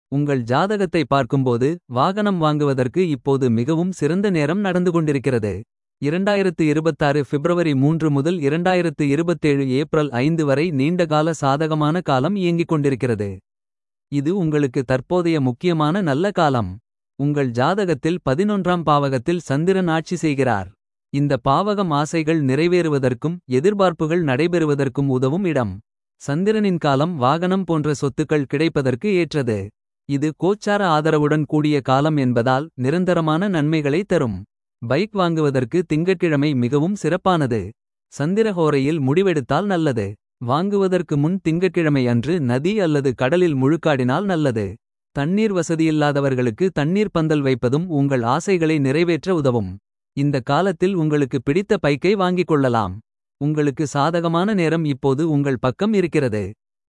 உங்கள் ஜாதகத்தை பார்க்கும்போது வாகனம் வாங்குவதற்கு இப்போது மிகவும் சிறந்த நேரம் நடந்து கொண்டிருக்கிறது. 2026 பிப்ரவரி 3 முதல் 2027 ஏப்ரல் 5 வரை நீண்டகால சாதகமான காலம் இயங்கிக் கொண்டிருக்கிறது. இது உங்களுக்கு தற்போதைய முக்கியமான நல்ல காலம். உங்கள் ஜாதகத்தில் 11ஆம் பாவகத்தில் சந்திரன் ஆட்சி செய்கிறார். இந்த பாவகம் ஆசைகள் நிறைவேறுவதற்கும் எதிர்பார்ப்புகள் நடைபெறுவதற்கும் உதவும் இடம். சந்திரனின் காலம் வாகனம் போன்ற சொத்துக்கள் கிடைப்பதற்கு ஏற்றது. இது கோச்சார ஆதரவுடன் கூடிய காலம் என்பதால் நிரந்தரமான நன்மைகளை தரும். பைக் வாங்குவதற்கு திங்கட்கிழமை மிகவும் சிறப்பானது. சந்திரஹோரையில் முடிவெடுத்தால் நல்லது. வாங்குவதற்கு முன் திங்கட்கிழமை அன்று நதி அல்லது கடலில் முழுக்காடினால் நல்லது. தண்ணீர் வசதியில்லாதவர்களுக்கு தண்ணீர் பந்தல் வைப்பதும் உங்கள் ஆசைகளை நிறைவேற்ற உதவும். இந்த காலத்தில் உங்களுக்கு பிடித்த பைக்கை வாங்கிக் கொள்ளலாம். உங்களுக்கு சாதகமான நேரம் இப்போது உங்கள் பக்கம் இருக்கிறது.